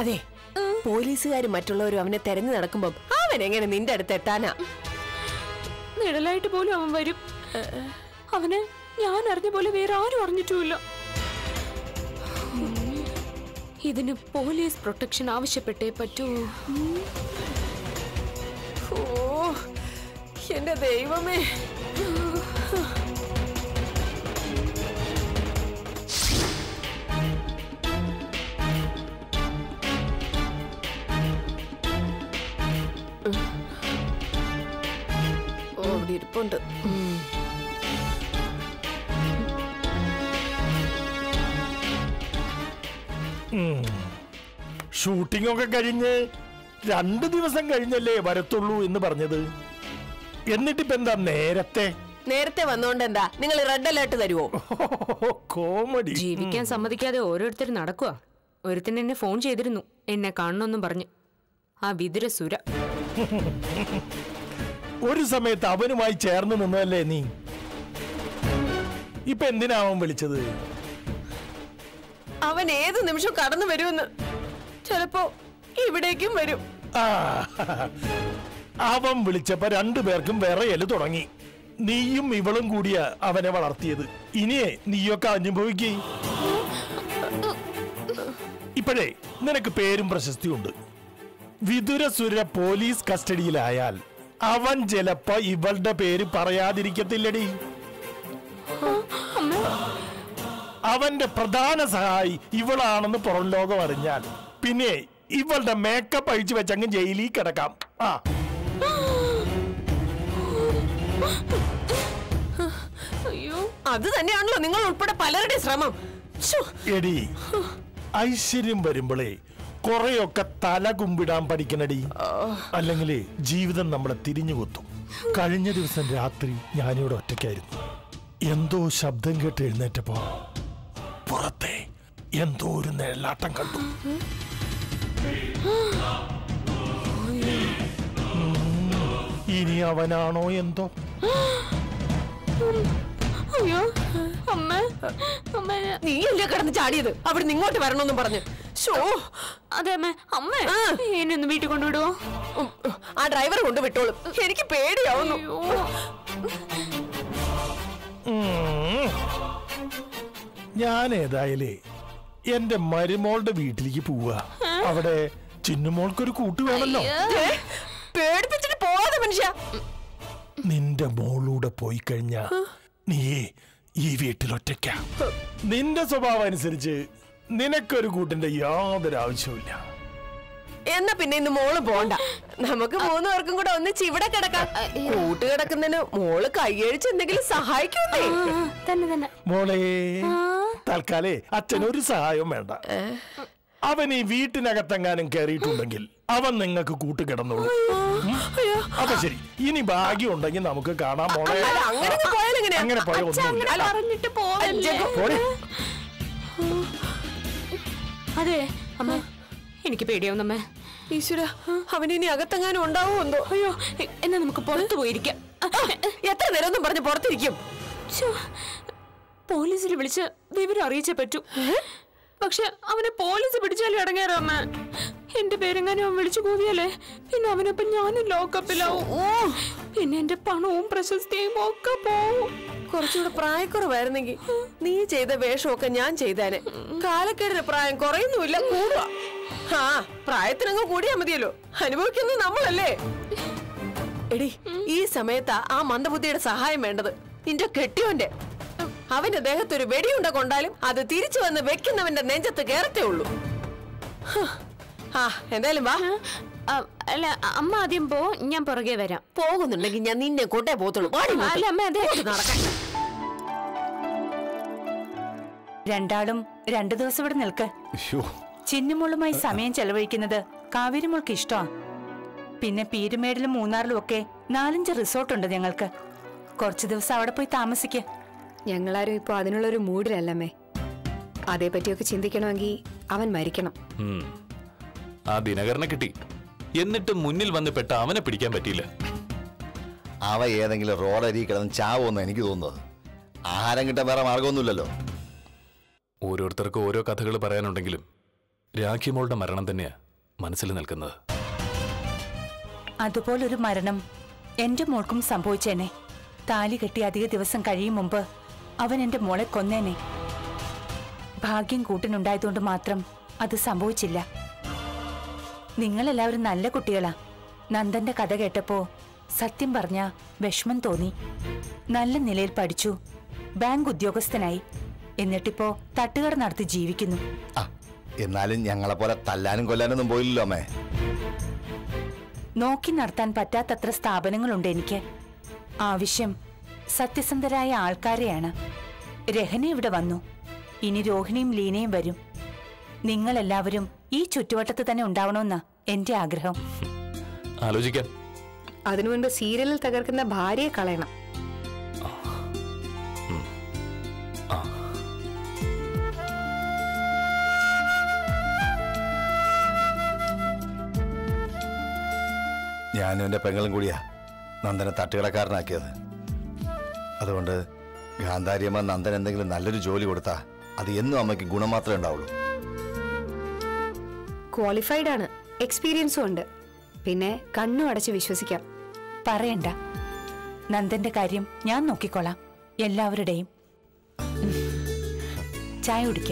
അതെ പോലീസുകാരും മറ്റുള്ളവരും അവനെ തെരഞ്ഞു നടക്കുമ്പോ അവൻ എങ്ങനെ നിന്റെ അടുത്ത് എത്താനാ നിഴലായിട്ട് പോലും അവൻ വരും അവന് ഞാൻ അറിഞ്ഞ പോലെ വേറെ ആരും അറിഞ്ഞിട്ടുമില്ല ഇതിന് പോലീസ് പ്രൊട്ടക്ഷൻ ആവശ്യപ്പെട്ടേ പറ്റൂ ഓ എന്റെ ദൈവമേ ഓ അവിടെ ഇരിപ്പുണ്ട് ഷൂട്ടിംഗ് ഒക്കെ കഴിഞ്ഞ് രണ്ട് ദിവസം കഴിഞ്ഞല്ലേ വരത്തുള്ളൂ എന്ന് പറഞ്ഞത് എന്നിട്ടിപ്പോ എന്താ നേരത്തെ നേരത്തെ വന്നോണ്ട് എന്താ നിങ്ങൾ റെഡ് അലേർട്ട് തരുവോ കോമഡി ജീവിക്കാൻ സമ്മതിക്കാതെ ഓരോരുത്തർ നടക്കുക ഒരുത്തൻ എന്നെ ഫോൺ ചെയ്തിരുന്നു എന്നെ കാണണമെന്നും പറഞ്ഞു ആ വിതുര സുര ഒരു സമയത്ത് അവനുമായി ചേർന്ന് നിന്നതല്ലേ നീ ഇപ്പൊ എന്തിനാ അവൻ വിളിച്ചത് അവൻ ഏത് നിമിഷം കടന്നു വരുമെന്ന് ചിലപ്പോ ഇവിടേക്കും വരും ആ അവൻ വിളിച്ചപ്പോ രണ്ടുപേർക്കും വിറയല് തുടങ്ങി നീയും ഇവളും കൂടിയ അവനെ വളർത്തിയത് ഇനിയേ നീയൊക്കെ അനുഭവിക്കേ ഇപ്പോഴേ നിനക്ക് പേരും പ്രശസ്തിയുണ്ട് വിതുരസുര പോലീസ് കസ്റ്റഡിയിലായാൽ അവൻ ചിലപ്പോ ഇവളുടെ പേര് പറയാതിരിക്കത്തില്ലടി അവന്റെ പ്രധാന സഹായി ഇവളാണെന്ന് പുറം ലോകം അറിഞ്ഞാൽ പിന്നെ ഇവളുടെ മേക്കപ്പ് അഴിച്ചു വെച്ചങ്ങ് ജയിലിൽ കിടക്കാം ആ അയ്യോ അത് തന്നെയാണല്ലോ നിങ്ങൾ ഉൾപ്പെടെ പലരുടെ ശ്രമം ശ്ശോ, എടി ഐശ്വര്യം വരുമ്പോഴേ കുറെയൊക്കെ തല കുമ്പിടാൻ പഠിക്കണടി അല്ലെങ്കിൽ ജീവിതം നമ്മളെ തിരിഞ്ഞു കൊത്തും കഴിഞ്ഞ ദിവസം രാത്രി ഞാനിവിടെ ഒറ്റയ്ക്കായിരുന്നു എന്തോ ശബ്ദം കേട്ട് എഴുന്നേറ്റപ്പോ പുറത്തെ എന്തോ ഒരു നിഴലാട്ടം കണ്ടു ഉം, ഇനി അവനാണോ എന്തോ അയ്യോ അമ്മ അമ്മ നീയല്ലേ കിടന്ന് ചാടിയത് അവിടെ ഇങ്ങോട്ട് വരണമെന്നും പറഞ്ഞു ഷോ അതെ അമ്മ അമ്മ എന്നെ ഒന്ന് വീട്ടിൽ കൊണ്ടുവിടുവോ ആ ഡ്രൈവർ കൊണ്ട് വിട്ടോളും എനിക്ക് പേടിയാവുന്നു അയ്യോ ഉം. ഞാൻ ഏതായാലേ എന്റെ മരുമോളുടെ വീട്ടിലേക്ക് പോവാ അവിടെ ചിന്നുമോൾക്കൊരു കൂട്ട് വേണല്ലോ ഏ, പേടിപ്പിച്ചിട്ട് പോവാതെ മനുഷ്യ നിന്റെ മോളൂടെ പോയി കഴിഞ്ഞാ നീയേ ഈ വീട്ടിൽ ഒറ്റയ്ക്ക നിന്റെ സ്വഭാവം അനുസരിച്ച് നിനക്കൊരു കൂട്ടിന്റെ യാതൊരു ആവശ്യവുമില്ല എന്നാ പിന്നെ ഇന്ന് മോള് പോണ്ട നമുക്ക് മൂന്ന് പേർക്കും കൂടെ ഒന്നിച്ച് ഇവിടെ കിടക്കാം കൂട്ട് കിടക്കുന്നതിന് മോള് കൈയഴിച്ച് എന്തെങ്കിലും സഹായിക്കൂന്നേ ആ, തന്നെ തന്നെ മോളെ തൽക്കാലേ അച്ഛനൊരു സഹായവും വേണ്ട അവൻ ഈ വീട്ടിനകത്തെങ്ങാനും കയറിയിട്ടുണ്ടെങ്കിൽ അവൻ നിങ്ങൾക്ക് കൂട്ട് കിടന്നോളൂ ഉം? അപ്പൊ ശരി ഇനി ഭാഗ്യം ഉണ്ടെങ്കിൽ നമുക്ക് കാണാം മോളെ അല്ല, അങ്ങനെ അങ്ങ് പോയാൽ എങ്ങനെയാ? അങ്ങനെ പോയ അച്ഛാ, ഒന്നുമില്ല അങ്ങനെ പറഞ്ഞിട്ട് പോവല്ലേ ജഗ്ഗു, പോടി. അതെ അമ്മ എനിക്ക് പേടിയാവുന്നമ്മേ ഈശ്വര അവനിനി അകത്തെങ്ങാനും ഉണ്ടാവോ എന്തോ അയ്യോ എ- എന്നാ നമുക്ക് പുറത്തു പോയിരിക്കാം എത്ര നേരം ഒന്നും പറഞ്ഞ് പുറത്തിരിക്കും ശ്ശോ, പോലീസിൽ വിളിച്ച് വിവരം അറിയിച്ചേ പറ്റൂ പക്ഷെ അവനെ പോലീസ് പിടിച്ചാലും ഇടങ്ങേറാ അമ്മ എന്റെ പേരെങ്ങാനും അവൻ വിളിച്ചു കൂവിയല്ലേ പിന്നെ അവനൊപ്പം ഞാനും ലോക്കപ്പിലാവും പിന്നെ എന്റെ പണവും പ്രശസ്തിയും ഒക്കെ പോവും കുറച്ചുകൂടെ പ്രായക്കുറവായിരുന്നെങ്കിൽ നീ ചെയ്ത വേഷമൊക്കെ ഞാൻ ചെയ്തേനെ കാലക്കേടിന് പ്രായം കുറയുന്നുമില്ല കൂടുക ആ പ്രായത്തിനങ്ങ് കൂടിയാ മതിയല്ലോ അനുഭവിക്കുന്നത് നമ്മളല്ലേ എടി ഈ സമയത്താ ആ മന്ദബുദ്ധിയുടെ സഹായം വേണ്ടത് നിന്റെ കെട്ടിയോന്റെ അവന്റെ ദേഹത്തൊരു വെടിയുണ്ട കൊണ്ടാലും അത് തിരിച്ചു വന്ന് വെക്കുന്നവന്റെ നെഞ്ചത്ത് കേറത്തേ ഉള്ളൂ ഹ്. ആ എന്തായാലും വാ ആ, അല്ല അമ്മ ആദ്യം പോ ഞാൻ പുറകെ വരാം പോകുന്നുണ്ടെങ്കിൽ ഞാൻ നിന്നെ കൊണ്ടേ പോത്തുള്ളൂ വാടി ഇങ്ങോട്ട്. അല്ല അമ്മ അതെ ഇങ്ങോട്ട് നടക്കാൻ രണ്ടാളും രണ്ടു ദിവസം ഇവിടെ നിൽക്ക് അയ്യോ ചിന്നുമോളുമായി സമയം ചെലവഴിക്കുന്നത് കാവേരിമോൾക്ക് ഇഷ്ടമാണ് പിന്നെ പീരുമേടിലും മൂന്നാറിലും ഒക്കെ നാലഞ്ച് റിസോർട്ടുണ്ട് ഞങ്ങൾക്ക് കുറച്ചു ദിവസം അവിടെ പോയി താമസിക്ക ഞങ്ങളാരും ഇപ്പോൾ അതിനുള്ളൊരു മൂഡിലല്ലമ്മേ അതേപറ്റിയൊക്കെ ചിന്തിക്കണമെങ്കിൽ അവൻ മരിക്കണം ഉം. ആ ദിനകരനെ കിട്ടി എന്നിട്ട് മുന്നിൽ വന്ന് പെട്ട അവനെ പിടിക്കാൻ പറ്റിയില്ല അവ ഏതെങ്കിലും റോഡരി കിടന്ന് ചാവുമെന്ന് എനിക്ക് തോന്നുന്നത് ആഹാരം കിട്ടാൻ വേറെ മാർഗമൊന്നുമില്ലല്ലോ ഓരോരുത്തർക്കും ഓരോ കഥകൾ പറയാനുണ്ടെങ്കിലും രാഖിമോളുടെ മരണം തന്നെയാ മനസ്സിൽ നിൽക്കുന്നത് അതുപോലൊരു മരണം എന്റെ മോൾക്കും സംഭവിച്ചേനെ താലി കെട്ടി അധിക ദിവസം കഴിയും മുമ്പ് അവൻ എന്റെ മോളെ കൊന്നേനെ ഭാഗ്യം കൂട്ടിനുണ്ടായതുകൊണ്ട് മാത്രം അത് സംഭവിച്ചില്ല നിങ്ങളെല്ലാവരും നല്ല കുട്ടികളാ നന്ദന്റെ കഥ കേട്ടപ്പോ സത്യം പറഞ്ഞ വിഷമം തോന്നി നല്ല നിലയിൽ പഠിച്ചു ബാങ്ക് ഉദ്യോഗസ്ഥനായി എന്നിട്ടിപ്പോ തട്ടുകട നടത്തി ജീവിക്കുന്നു ആ എന്നാലും ഞങ്ങളെ പോലെ തല്ലാനും കൊല്ലാനൊന്നും പോയില്ലല്ലോ അമ്മേ നോക്കി നടത്താൻ പറ്റാത്തത്ര സ്ഥാപനങ്ങളുണ്ട് എനിക്ക് ആവശ്യം സത്യസന്ധരായ ആൾക്കാരെയാണ് രഹന ഇവിടെ വന്നു ഇനി രോഹിണിയും ലീനയും വരും നിങ്ങളെല്ലാവരും ഈ ചുറ്റുവട്ടത്ത് തന്നെ ഉണ്ടാവണമെന്നാ എന്റെ ആഗ്രഹം ആലോചിക്കാം അതിനു മുൻപ് സീരിയലിൽ തകർക്കുന്ന ഭാര്യയെ കളയണം ഞാനും എൻ്റെ പെങ്ങളും കൂടിയാ നന്ദനെ തട്ടുകടക്കാരനാക്കിയത് അതുകൊണ്ട് ഗാന്ധാരിയമ്മ നന്ദൻ എന്തെങ്കിലും നല്ലൊരു ജോലി കൊടുത്താ അത് എന്നും അമ്മയ്ക്ക് ഗുണം മാത്രമേ ഉണ്ടാവുള്ളൂ ക്വാളിഫൈഡ് ആണ് എക്സ്പീരിയൻസും ഉണ്ട് പിന്നെ കണ്ണും അടച്ച് വിശ്വസിക്കാം പറയണ്ട നന്ദന്റെ കാര്യം ഞാൻ നോക്കിക്കോളാം എല്ലാവരുടെയും ഉം. ചായ കുടിക്ക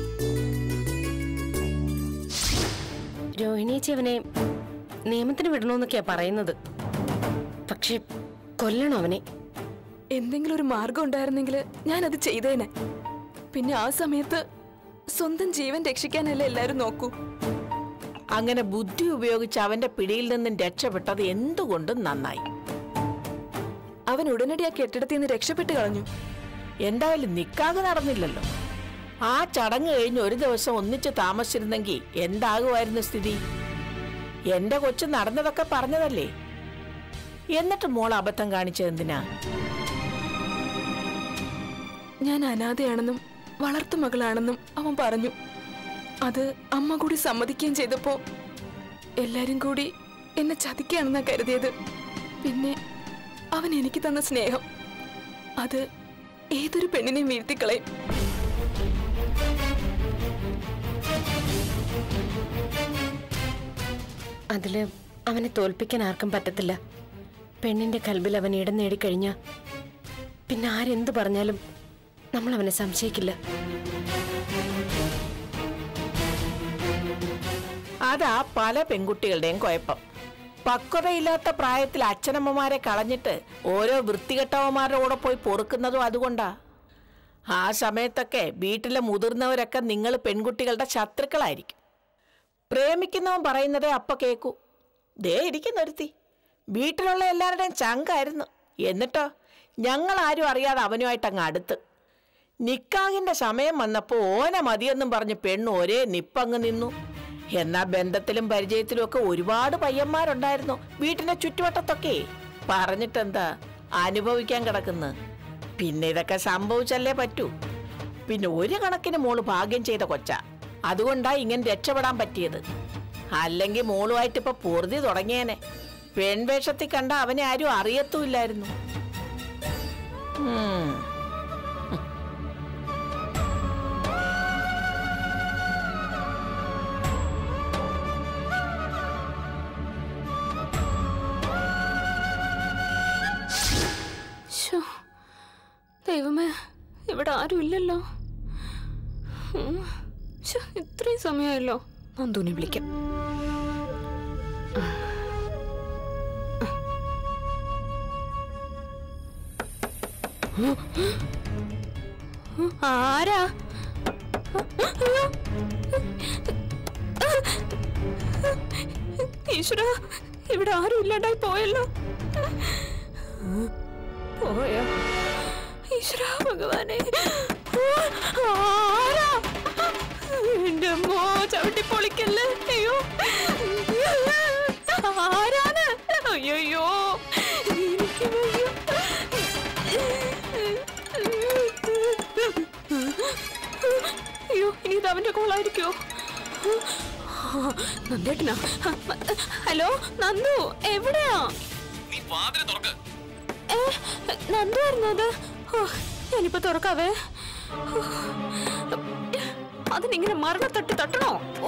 രോഹിണിയേച്ചി അവനെ നിയമത്തിന് വിടണമെന്നൊക്കെയാ പറയുന്നത് പക്ഷെ കൊല്ലണം അവനെ എന്തെങ്കിലും ഒരു മാർഗം ഉണ്ടായിരുന്നെങ്കിൽ ഞാൻ അത് ചെയ്തേനെ പിന്നെ ആ സമയത്ത് സ്വന്തം ജീവൻ രക്ഷിക്കാനല്ലേ എല്ലാരും നോക്കൂ അങ്ങനെ ബുദ്ധി ഉപയോഗിച്ച് അവന്റെ പിടിയിൽ നിന്നും രക്ഷപ്പെട്ടത് എന്തുകൊണ്ടും നന്നായി അവൻ ഉടനടി ആ കെട്ടിടത്തിൽ നിന്ന് രക്ഷപ്പെട്ട് കളഞ്ഞു എന്തായാലും നിക്കാതെ നടന്നില്ലല്ലോ ആ ചടങ്ങ് കഴിഞ്ഞ് ഒരു ദിവസം ഒന്നിച്ച് താമസിച്ചിരുന്നെങ്കിൽ എന്താകുമായിരുന്നു സ്ഥിതി എന്റെ കൊച്ചു നടന്നതൊക്കെ പറഞ്ഞതല്ലേ എന്നിട്ട് മോൾ അബദ്ധം കാണിച്ചത് എന്തിനാ ഞാൻ അനാഥയാണെന്നും വളർത്തു മകളാണെന്നും അവൻ പറഞ്ഞു അത് അമ്മ കൂടി സമ്മതിക്കുകയും ചെയ്തപ്പോ എല്ലാരും കൂടി എന്നെ ചതിക്കുകയാണെന്നാ കരുതിയത് പിന്നെ അവൻ എനിക്ക് തന്ന സ്നേഹം അത് ഏതൊരു പെണ്ണിനെയും വീഴ്ത്തിക്കളയും അതില് അവനെ തോൽപ്പിക്കാൻ ആർക്കും പറ്റത്തില്ല പെണ്ണിന്റെ കൽബിൽ അവൻ ഇടം നേടിക്കഴിഞ്ഞ പിന്നെ ആരെന്ത് പറഞ്ഞാലും നമ്മൾ അവനെ സംശയിക്കില്ല അതാ പല പെൺകുട്ടികളുടെയും കുഴപ്പം പക്വതയില്ലാത്ത പ്രായത്തിൽ അച്ഛനമ്മമാരെ കളഞ്ഞിട്ട് ഓരോ വൃത്തികെട്ടവന്മാരുടെ കൂടെ പോയി പൊറുക്കുന്നതും അതുകൊണ്ടാ ആ സമയത്തൊക്കെ വീട്ടിലെ മുതിർന്നവരൊക്കെ നിങ്ങൾ പെൺകുട്ടികളുടെ ശത്രുക്കളായിരിക്കും പ്രേമിക്കുന്നവൻ പറയുന്നതേ അപ്പ കേക്കൂ ദേ ഇരിക്കുന്നൊരുത്തി വീട്ടിലുള്ള എല്ലാവരുടെയും ചങ്കായിരുന്നു എന്നിട്ടോ ഞങ്ങൾ ആരും അറിയാതെ അവനുമായിട്ട് അങ്ങ് അടുത്ത് നിക്കാഹിന്റെ സമയം വന്നപ്പോൾ ഓന മതിയെന്നും പറഞ്ഞ് പെണ്ണ് ഒരേ നിപ്പങ്ങ് നിന്നു എന്നാ ബന്ധത്തിലും പരിചയത്തിലും ഒക്കെ ഒരുപാട് പയ്യന്മാരുണ്ടായിരുന്നു വീട്ടിന്റെ ചുറ്റുവട്ടത്തൊക്കെ പറഞ്ഞിട്ടെന്താ അനുഭവിക്കാൻ കിടക്കുന്നു പിന്നെ ഇതൊക്കെ സംഭവിച്ചല്ലേ പറ്റൂ പിന്നെ ഒരു കണക്കിന് മോള് ഭാഗ്യം ചെയ്ത കൊച്ച അതുകൊണ്ടാ ഇങ്ങനെ രക്ഷപ്പെടാൻ പറ്റിയത് അല്ലെങ്കിൽ മോളുമായിട്ട് ഇപ്പൊ പൊറുതി തുടങ്ങിയേനെ പെൺവേഷത്തിൽ കണ്ട അവനെ ആരും അറിയത്തുമില്ലായിരുന്നു ഉം. ശ്ശോ, ദൈവമേ ഇവിടെ ആരും ഇല്ലല്ലോ ഉം. ശ്ശോ, ഇത്രയും സമയമായല്ലോ നന്ദുവിനെ വിളിക്കാം ആരാ ഈശ്വര ഇവിടെ ആരും ഇല്ലാണ്ടായി പോയല്ലോ പോയോ ഈശ്വര ഭഗവാനെ ആരാ എന്റെ അമ്മോ ചവിട്ടി പൊളിക്കല്ലേ അയ്യോ ആരാണ് അയ്യോ എനിക്ക് വയ്യ. അയ്യോ ഇനി ഇത് അവന്റെ കോളായിരിക്കോ നന്ദേട്ടനാ ഹലോ നന്ദു എവിടെയാ ഏ, നന്ദു ആയിരുന്നു അത് ഓ, ഞാനിപ്പോ തുറക്കാവേ അതിനിങ്ങനെ മരണത്തട്ട് തട്ടണോ ഓ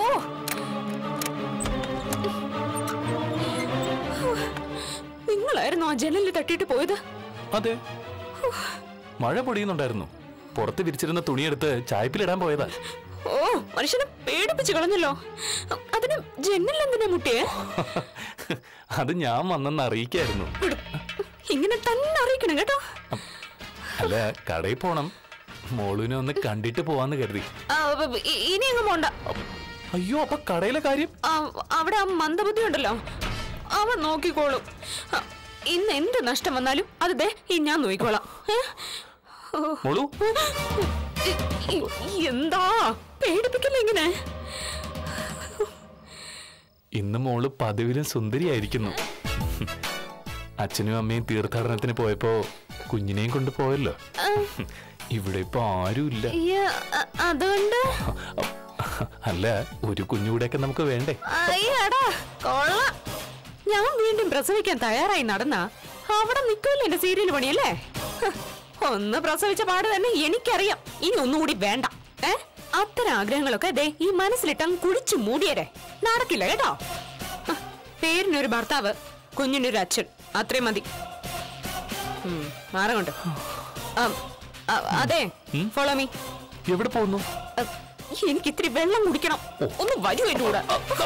നിങ്ങളായിരുന്നു ആ ജനലിൽ തട്ടിയിട്ട് പോയത് അതെ മഴ പൊടിയുന്നുണ്ടായിരുന്നു പുറത്ത് വിരിച്ചിരുന്ന തുണിയെടുത്ത് ചായപ്പിലിടാൻ പോയതാ ഓ മനുഷ്യനെ പേടിപ്പിച്ച് കളഞ്ഞല്ലോ അതിന് ജനലിൽ എന്തിനാ മുട്ടിയേ അത് ഞാൻ വന്നെന്ന് അറിയിക്കായിരുന്നു വിടും. ഇങ്ങനെ തന്നെ അറിയിക്കണം കേട്ടോ അല്ല കടയിൽ പോണം മോളുവിനെ ഒന്ന് കണ്ടിട്ട് പോവാന്ന് കരുതി ആ, ബ- ബ- ഇ- ഇനി അങ്ങ് പോണ്ട അയ്യോ അപ്പൊ കടയിലെ കാര്യം ആ, അവിടെ ആ മന്ദബുദ്ധി ഉണ്ടല്ലോ അവൻ നോക്കിക്കോളും ആ, ഇന്ന് എന്ത് നഷ്ടം വന്നാലും അത് ദേ ഈ ഞാൻ നോക്കിക്കോളാം ഏ? ഓ, മോളു ഇ- ഇ- എന്താ പേടിപ്പിക്കില്ല ഇങ്ങനെ ഇന്ന് മോള് പതിവിലും സുന്ദരിയായിരിക്കുന്നു അച്ഛനും അമ്മയും തീർത്ഥാടനത്തിന് പോയപ്പോ കുഞ്ഞിനെയും കൊണ്ട് പോയല്ലോ ഇവിടെ ഇപ്പൊ ആരുമില്ല ഈ, അ- അതുകൊണ്ട് അല്ല ഒരു കുഞ്ഞുകൂടെയൊക്കെ നമുക്ക് വേണ്ടേ അയ്യടാ കൊള്ളാം ഞാൻ വീണ്ടും പ്രസവിക്കാൻ തയ്യാറായി നടന്ന അവിടെ നിൽക്കുമല്ലോ എന്റെ സീരിയൽ പണിയല്ലേ ഹ്, ഒന്ന് പ്രസവിച്ച പാട് തന്നെ എനിക്കറിയാം ഇനി ഒന്നുകൂടി വേണ്ട ഏ അത്തരം ആഗ്രഹങ്ങളൊക്കെ ദേ ഈ മനസ്സിലിട്ടങ്ങ് കുടിച്ചു മൂടിയരെ നടക്കില്ല കേട്ടോ ഹ്, പേരിനൊരു ഭർത്താവ് കുഞ്ഞിനൊരു അച്ഛൻ അത്രയും മതി ഉം, മാറങ്ങോട്ട് ആ, ആ, അതെ ഫോളോ മീ എവിടെ പോകുന്നു എനിക്ക് ഇത്തിരി വെള്ളം കുടിക്കണം ഒന്ന് വരൂ എന്റെ കൂടെ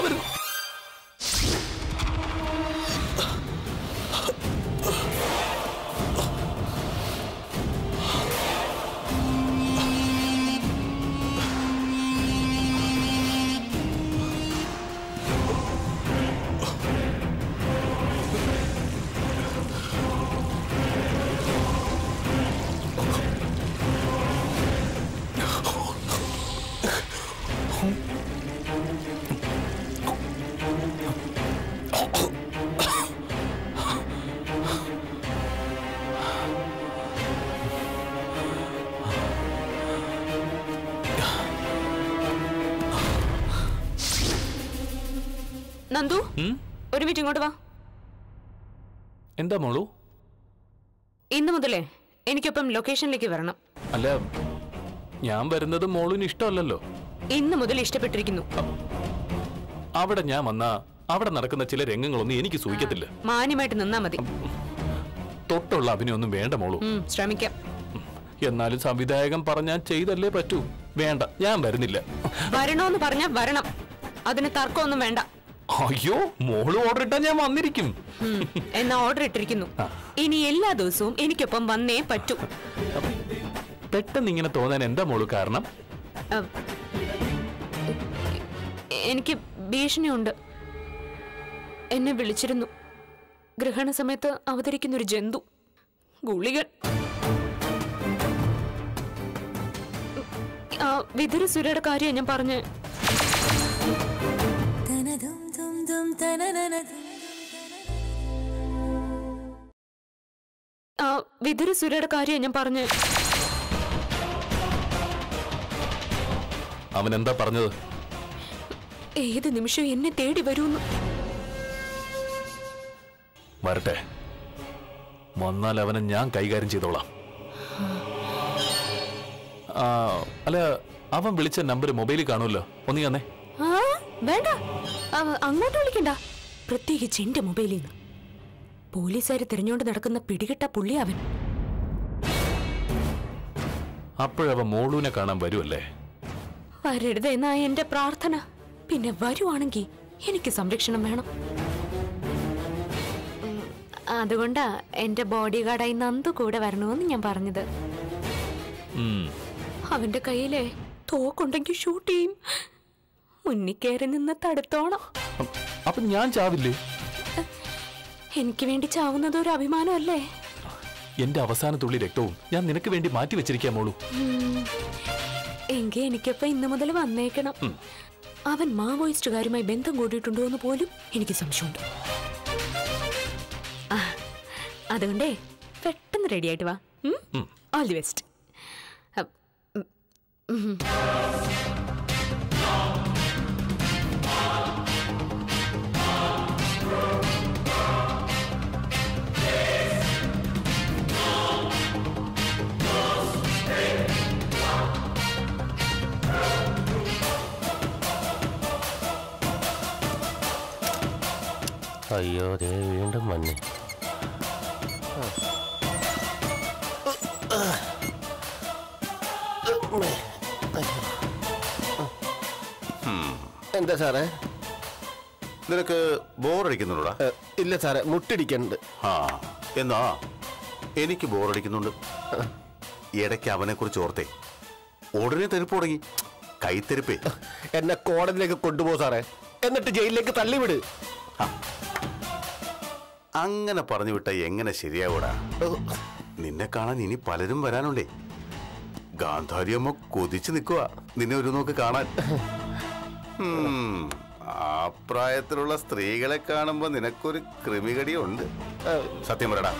നന്ദു ഉം? ഒരു മിനിറ്റ് ഇങ്ങോട്ട് വാ എന്താ മോളു ഇന്ന് മുതലേ എനിക്കൊപ്പം ലൊക്കേഷനിലേക്ക് വരണം അല്ല ഞാൻ വരുന്നത് മോളിന് ഇഷ്ടമല്ലല്ലോ ഇന്ന് മുതൽ ഇഷ്ടപ്പെട്ടിരിക്കുന്നു അവിടെ ഞാൻ വന്നാ അവിടെ നടക്കുന്ന ചില രംഗങ്ങളൊന്നും എനിക്ക് സൂഹിക്കത്തില്ല മാന്യമായിട്ട് നിന്നാ മതി തൊട്ടുള്ള അഭിനയൊന്നും വേണ്ട മോളു ഉം, ശ്രമിക്കാം എന്നാലും സംവിധായകൻ പറഞ്ഞാൽ ചെയ്തല്ലേ പറ്റൂ വേണ്ട ഞാൻ വരുന്നില്ല വരണോന്ന് പറഞ്ഞാ വരണം അതിന് തർക്കമൊന്നും വേണ്ട അയ്യോ മോള് ഓർഡർ ഇട്ടാ ഞാൻ വന്നിരിക്കും ഉം, എന്നാ ഓർഡർ ഇട്ടിരിക്കുന്നു ഇനി എല്ലാ ദിവസവും എനിക്കൊപ്പം വന്നേ പറ്റൂ പെട്ടെന്ന് ഇങ്ങനെ തോന്നാൻ എന്താ മോള് കാരണം അഹ്, എനിക്ക് ഭീഷണിയുണ്ട് എന്നെ വിളിച്ചിരുന്നു ഗ്രഹണ സമയത്ത് അവതരിക്കുന്ന ഒരു ജന്തു ഗുളികൻ ആ വിതുര സുരയുടെ കാര്യം ഞാൻ പറഞ്ഞ് ആ വിതുര സുരയുടെ കാര്യം ഞാൻ പറഞ്ഞ് അവൻ എന്താ പറഞ്ഞത് ഏത് നിമിഷവും എന്നെ തേടി വരുമെന്ന് വരട്ടെ വന്നാൽ അവനെ ഞാൻ കൈകാര്യം ചെയ്തോളാം ആ, അല്ല അവൻ വിളിച്ച നമ്പർ മൊബൈലിൽ കാണുമല്ലോ ഒന്ന് തന്നെ ആ വേണ്ട അവ- അങ്ങോട്ട് വിളിക്കണ്ട പ്രത്യേകിച്ച് എന്റെ മൊബൈലിൽ നിന്ന് പോലീസുകാർ തിരഞ്ഞുകൊണ്ട് നടക്കുന്ന പിടികിട്ട പുള്ളി അവൻ അപ്പോഴവൻ മോളൂനെ കാണാൻ വരുമല്ലേ വരരുത് എന്നാ എന്റെ പ്രാർത്ഥന പിന്നെ വരുവാണെങ്കിൽ എനിക്ക് സംരക്ഷണം വേണം ഉം, അതുകൊണ്ടാ എന്റെ ബോഡി ഗാർഡായി നന്ദു കൂടെ വരണമെന്ന് ഞാൻ പറഞ്ഞത് ഉം. അവന്റെ കയ്യിലെ തോക്കുണ്ടെങ്കിൽ ഷൂട്ട് ചെയ്യും മുന്നിൽ കയറി നിന്ന് തടുത്തോണം അ- അപ്പൊ ഞാൻ ചാവില്ലേ എനിക്ക് വേണ്ടി ചാവുന്നത് ഒരു അഭിമാനമല്ലേ എന്റെ അവസാന തുള്ളി രക്തവും ഞാൻ നിനക്ക് വേണ്ടി മാറ്റി വെച്ചിരിക്കാം മോളൂ എങ്കിൽ എനിക്കപ്പോ ഇന്നു മുതൽ വന്നേക്കണം അവൻ മാവോയിസ്റ്റുകാരുമായി ബന്ധം കൂടിയിട്ടുണ്ടോ എന്ന് പോലും എനിക്ക് സംശയമുണ്ട് ആ, അതുകൊണ്ടേ പെട്ടെന്ന് റെഡി ആയിട്ട് വാ ഓൾ ദി ബെസ്റ്റ് അയ്യോ ദേ വീണ്ടും മഞ്ഞ് എന്താ സാറേ നിനക്ക് ബോറടിക്കുന്നുണ്ടോടാ ഏ, ഇല്ല സാറേ മുട്ടിടിക്കുന്നുണ്ട് ആ എന്നാ എനിക്ക് ബോറടിക്കുന്നുണ്ട് ഇടയ്ക്ക് അവനെ കുറിച്ച് ഓർത്തേ ഉടനെ തെരുപ്പ് തുടങ്ങി കൈത്തെരുപ്പേ എന്നെ കോടതിയിലേക്ക് കൊണ്ടുപോ സാറേ എന്നിട്ട് ജയിലിലേക്ക് തള്ളിവിട് അങ്ങനെ പറഞ്ഞു വിട്ട എങ്ങനെ ശരിയാവൂടാ നിന്നെ കാണാൻ ഇനി പലരും വരാനുണ്ടേ ഗാന്ധാരിയമ്മ കൊതിച്ചു നിൽക്കുക നിന്നെ ഒരു നോക്ക് കാണാൻ ഉം, ആ പ്രായത്തിലുള്ള സ്ത്രീകളെ കാണുമ്പോ നിനക്കൊരു ക്രിമികടിയുണ്ട് സത്യം പറയടാ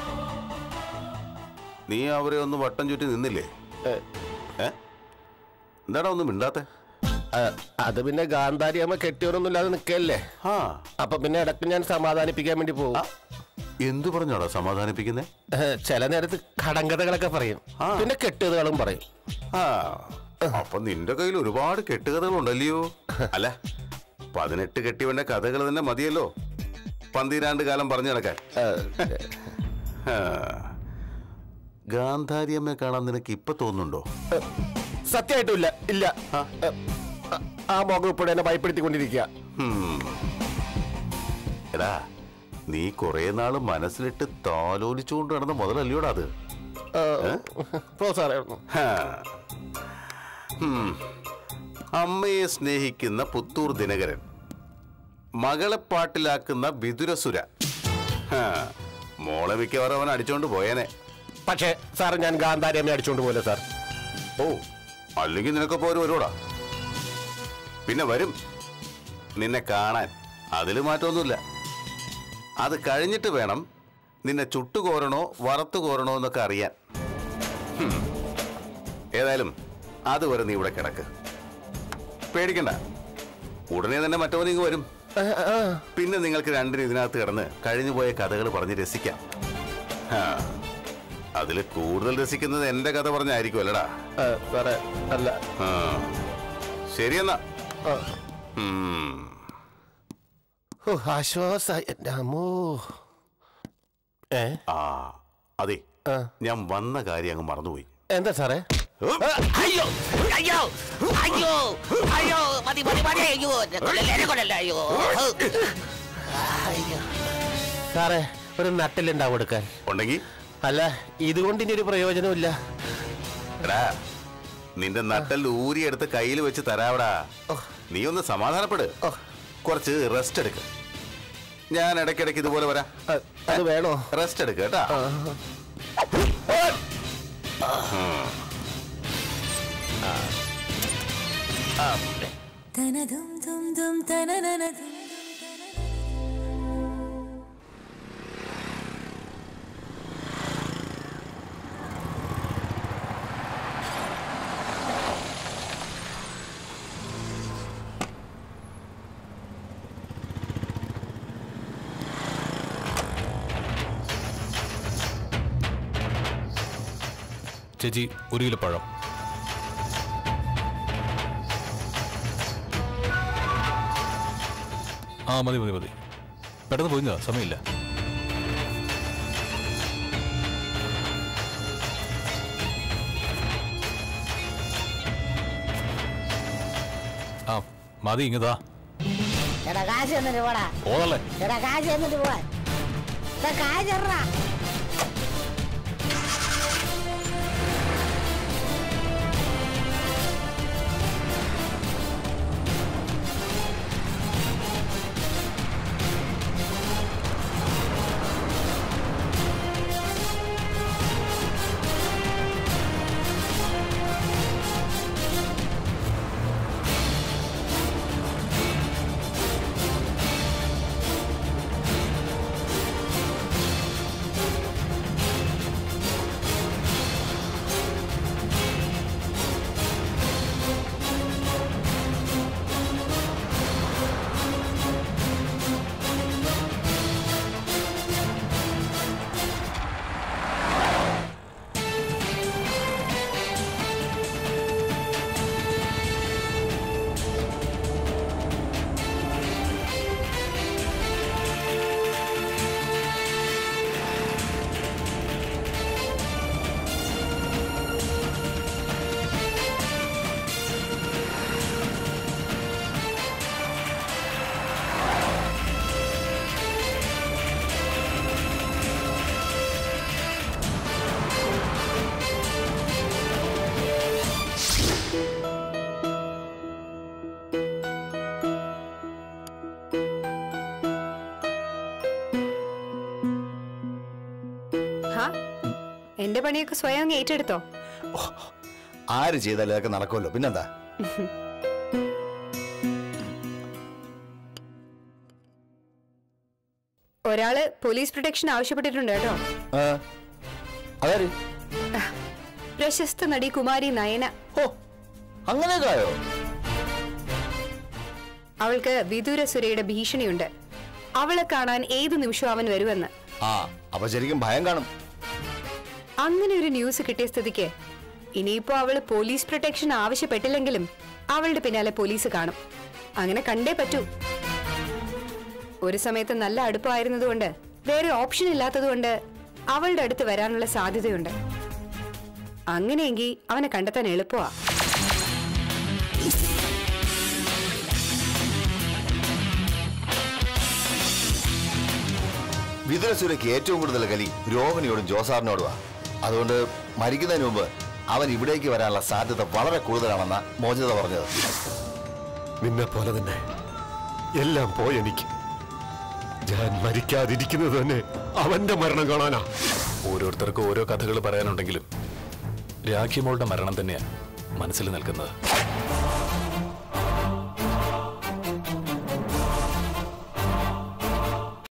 നീ അവരെ ഒന്ന് വട്ടം ചുറ്റി നിന്നില്ലേ ഏ എന്താടാ ഒന്നും മിണ്ടാത്തെ ആ, അത് പിന്നെ ഗാന്ധാരി അമ്മ കെട്ടിയവരൊന്നും ഇല്ലാതെ നിൽക്കല്ലേ ആ അപ്പൊ പിന്നെ ഇടയ്ക്ക് ഞാൻ സമാധാനിപ്പിക്കാൻ വേണ്ടി പോകും എന്തു പറഞ്ഞോടാ സമാധാനിപ്പിക്കുന്നേ ഏ, ചില നേരത്ത് കടങ്കഥകളൊക്കെ പറയും ആ. പിന്നെ കെട്ടുകഥകളും പറയും ആ അപ്പൊ നിന്റെ കയ്യിൽ ഒരുപാട് കെട്ടുകഥകളുണ്ടല്ലയോ അല്ല പതിനെട്ട് കെട്ടിവന്റെ കഥകൾ തന്നെ മതിയല്ലോ പന്തിരാണ്ട് കാലം പറഞ്ഞു നടക്കാൻ ആ. ഗാന്ധാരിയമ്മയെ കാണാൻ നിനക്ക് ഇപ്പൊ തോന്നുന്നുണ്ടോ സത്യമായിട്ടും ഇല്ല ഇല്ല ഏ, ആ- ആ മുഖം ഇപ്പോഴും എന്നെ ഭയപ്പെടുത്തിക്കൊണ്ടിരിക്കുക ഹും. എടാ നീ കുറെ നാള് മനസ്സിലിട്ട് താലോലിച്ചുകൊണ്ട് നടന്ന മുതലല്ലയോടാ അത് പോ സാറേ ഹാ. ഹും. അമ്മയെ സ്നേഹിക്കുന്ന പുത്തൂർ ദിനകരൻ മകളെ പാട്ടിലാക്കുന്ന വിതുരസുര ഹാ. മോളെ മിക്കവാറും അവൻ അടിച്ചോണ്ട് പോയേനെ പക്ഷേ സാർ ഞാൻ ഗാന്ധാരി അമ്മയെ അടിച്ചുകൊണ്ട് പോലെ സാർ ഓ അല്ലെങ്കിൽ നിനക്കൊപ്പം ഒരു വരുവാടാ പിന്നെ വരും നിന്നെ കാണാൻ അതിൽ മാറ്റമൊന്നുമില്ല അത് കഴിഞ്ഞിട്ട് വേണം നിന്നെ ചുട്ടുകോരണോ വറുത്തു കോരണോ എന്നൊക്കെ അറിയാൻ ഹും. ഏതായാലും അതുവരെ നീ ഇവിടെ കിടക്ക് പേടിക്കണ്ട ഉടനെ തന്നെ മറ്റവൻ ഇങ്ങ് വരും പിന്നെ നിങ്ങൾക്ക് രണ്ടിനും ഇതിനകത്ത് കിടന്ന് കഴിഞ്ഞുപോയ കഥകൾ പറഞ്ഞ് രസിക്കാം ഹാ. അതില് കൂടുതൽ രസിക്കുന്നത് എന്റെ കഥ പറഞ്ഞായിരിക്കും അല്ലടാ ആ, സാറേ അല്ല ആ. ശരിയെന്നാ ഉം. ഓ ആശ്വാസായി എൻ്റെ അമ്മോ ഏ ആ അതെ ആ. ഞാൻ വന്ന കാര്യം അങ്ങ് മറന്നുപോയി എന്താ സാറേ അയ്യോ അയ്യോ അയ്യോ അയ്യോ മതി മതി മതി അയ്യോ കൊല്ലല്ലേ എന്നെ കൊല്ലല്ലേ അയ്യോ അയ്യോ സാറേ ഒരു നട്ടിലുണ്ടാവും എടുക്കാൻ ഉണ്ടെങ്കി അല്ല ഇതുകൊണ്ട് ഇനി ഒരു പ്രയോജനമില്ല എടാ നിന്റെ നട്ടൽ ഊരിയെടുത്ത് കയ്യിൽ വെച്ച് തരാവടാ നീ ഒന്ന് സമാധാനപ്പെട് കുറച്ച് റെസ്റ്റ് എടുക്ക് ഞാൻ ഇടയ്ക്കിടയ്ക്ക് ഇതുപോലെ വരാം ആ, അത് വേണോ റെസ്റ്റ് എടുക്ക് കേട്ടാ ചേച്ചി ഒരു കിലോ പഴം ആ മതി മതി മതി പെട്ടെന്ന് പോയിങ്ങ സമയമില്ല ആ മതി ഇങ്ങതാ എടാ കാശ് എന്നിട്ട് പോടാ ഓതല്ലേ എടാ കാശ് എന്നിട്ട് പോവാൻ എടാ കാശ് എറാ ആ എന്റെ പണിയൊക്കെ സ്വയം അങ്ങ് ഏറ്റെടുത്തോ ആര് ചെയ്താലും അതൊക്കെ നടക്കുമല്ലോ പിന്നെന്താ ഒരാള് പോലീസ് പ്രൊട്ടക്ഷൻ ആവശ്യപ്പെട്ടിട്ടുണ്ട് കേട്ടോ ആ, അതാര് പ്രശസ്ത നടി കുമാരി നയന ഓ അങ്ങനെയൊക്കെ ആയോ അവൾക്ക് വിദൂര സുരയുടെ ഭീഷണിയുണ്ട് അവളെ കാണാൻ ഏതു നിമിഷവും അവൻ വരുമെന്ന് ആ അപ്പൊ ശരിക്കും ഭയം കാണും അങ്ങനെ ഒരു ന്യൂസ് കിട്ടിയ സ്ഥിതിക്ക് ഇനിയിപ്പോ അവള് പോലീസ് പ്രൊട്ടക്ഷൻ ആവശ്യപ്പെട്ടില്ലെങ്കിലും അവളുടെ പിന്നാലെ പോലീസ് കാണും അങ്ങനെ കണ്ടേ പറ്റൂ ഒരു സമയത്ത് നല്ല അടുപ്പമായിരുന്നതുകൊണ്ട് വേറെ ഓപ്ഷൻ ഇല്ലാത്തതുകൊണ്ട് അവളുടെ അടുത്ത് വരാനുള്ള സാധ്യതയുണ്ട് അങ്ങനെയെങ്കിൽ അവനെ കണ്ടെത്താൻ എളുപ്പമാ വിതുരസൂരയ്ക്ക് ഏറ്റവും കൂടുതൽ കലി രോഹിണിയോടും ജോസാറിനോടുമാ അതുകൊണ്ട് മരിക്കുന്നതിന് മുമ്പ് അവൻ ഇവിടേക്ക് വരാനുള്ള സാധ്യത വളരെ കൂടുതലാണെന്ന മോചിത പറഞ്ഞത് നിന്നെ പോലെ തന്നെ എല്ലാം പോയെനിക്ക് ഞാൻ മരിക്കാതിരിക്കുന്നത് തന്നെ അവന്റെ മരണം കാണാനാ ഓരോരുത്തർക്കും ഓരോ കഥകൾ പറയാനുണ്ടെങ്കിലും രാഖിമോളുടെ മരണം തന്നെയാണ് മനസ്സിൽ നിൽക്കുന്നത്